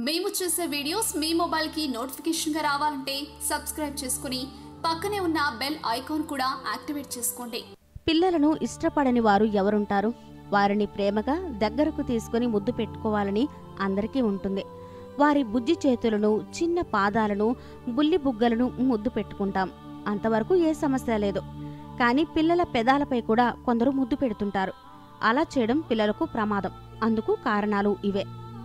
మేము చేసే వీడియోస్ మీ మొబైల్కి నోటిఫికేషన్గా రావాలంటే సబ్స్క్రైబ్ చేసుకుని పక్కనే ఉన్న బెల్ ఐకాన్ కూడా యాక్టివేట్ చేసుకోండి పిల్లలను ఇష్టపడని వారు ఎవరుంటారు వారిని ప్రేమగా దగ్గరకు తీసుకుని ముద్దు పెట్టుకోవాలని అందరికీ ఉంటుంది వారి బుజ్జి చేతులను చిన్న పాదాలను బుల్లి బుగ్గలను ముద్దు పెట్టుకుంటాం అంతవరకు ఏ సమస్య లేదు కానీ పిల్లల పెదాలపై కూడా కొందరు ముద్దు పెడుతుంటారు అలా చేయడం పిల్లలకు ప్రమాదం అందుకు కారణాలు ఇవే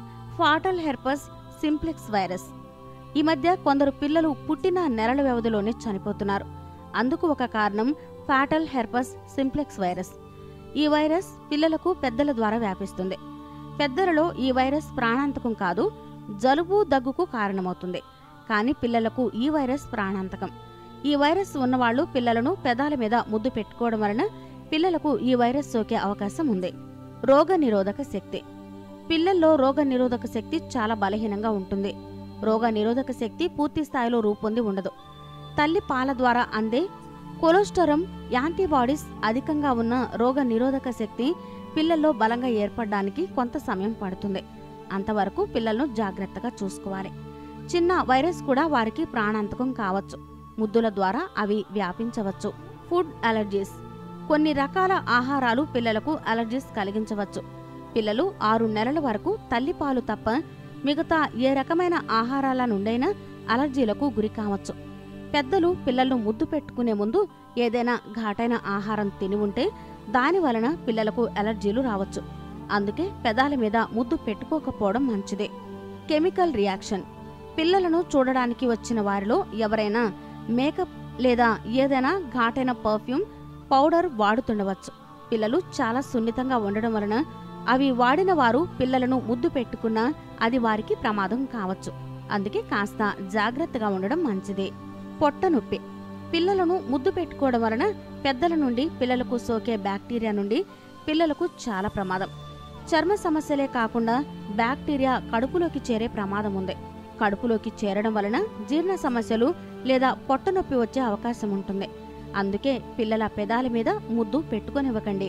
ఫాటల్ హెర్పస్ సింప్లెక్స్ వైరస్ ఈ మధ్య కొందరు పిల్లలు పుట్టిన నెలల వ్యవధిలోనే చనిపోతున్నారు అందుకు ఒక కారణం ఫాటల్ హెర్పస్ సింప్లెక్స్ వైరస్ ఈ వైరస్ పిల్లలకు పెద్దల ద్వారా వ్యాపిస్తుంది పెద్దలలో ఈ వైరస్ ప్రాణాంతకం కాదు జలుబు దగ్గుకు కారణమవుతుంది కానీ పిల్లలకు ఈ వైరస్ ప్రాణాంతకం ఈ వైరస్ ఉన్నవాళ్లు పిల్లలను పెదాల మీద ముద్దు పెట్టుకోవడం వలన పిల్లలకు ఈ వైరస్ సోకే అవకాశం ఉంది రోగ నిరోధక శక్తి పిల్లల్లో రోగ నిరోధక శక్తి చాలా బలహీనంగా ఉంటుంది రోగ నిరోధక శక్తి పూర్తి స్థాయిలో రూపొంది ఉండదు తల్లి పాల ద్వారా అందే కొలెస్టరం యాంటీబాడీస్ అధికంగా ఉన్న రోగ నిరోధక శక్తి పిల్లల్లో బలంగా ఏర్పడడానికి కొంత సమయం పడుతుంది అంతవరకు పిల్లలను జాగ్రత్తగా చూసుకోవాలి చిన్న వైరస్ కూడా వారికి ప్రాణాంతకం కావచ్చు ముద్దుల ద్వారా అవి వ్యాపించవచ్చు ఫుడ్ అలర్జీస్ కొన్ని రకాల ఆహారాలు పిల్లలకు అలర్జీస్ కలిగించవచ్చు పిల్లలు ఆరు నెలల వరకు తల్లిపాలు తప్ప మిగతా ఏ రకమైన ఆహారాల నుండైనా అలర్జీలకు గురి కావచ్చు పెద్దలు పిల్లలను ముద్దు పెట్టుకునే ముందు ఏదైనా ఘాటైన ఆహారం తిని ఉంటే దాని వలన పిల్లలకు అలర్జీలు రావచ్చు అందుకే పెదాల మీద ముద్దు పెట్టుకోకపోవడం మంచిదే కెమికల్ రియాక్షన్ పిల్లలను చూడడానికి వచ్చిన వారిలో ఎవరైనా మేకప్ లేదా ఏదైనా ఘాటైన పర్ఫ్యూమ్ పౌడర్ వాడుతుండవచ్చు పిల్లలు చాలా సున్నితంగా ఉండడం వలన అవి వాడిన వారు పిల్లలను ముద్దు పెట్టుకున్నా అది వారికి ప్రమాదం కావచ్చు అందుకే కాస్త జాగ్రత్తగా ఉండడం మంచిది పొట్ట నొప్పి పిల్లలను ముద్దు పెట్టుకోవడం వలన పెద్దల నుండి పిల్లలకు సోకే బ్యాక్టీరియా నుండి పిల్లలకు చాలా ప్రమాదం చర్మ సమస్యలే కాకుండా బ్యాక్టీరియా కడుపులోకి చేరే ప్రమాదం ఉంది కడుపులోకి చేరడం వలన జీర్ణ సమస్యలు లేదా పొట్ట నొప్పి వచ్చే అవకాశం ఉంటుంది అందుకే పిల్లల పెదాల మీద ముద్దు పెట్టుకొనివ్వకండి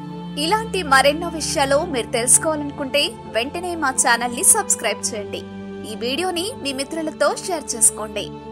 ఇలాంటి మరెన్నో విషయాలు మీరు తెలుసుకోవాలనుకుంటే వెంటనే మా ఛానల్ ని సబ్స్క్రైబ్ చేయండి ఈ వీడియోని మీ మిత్రులతో షేర్ చేసుకోండి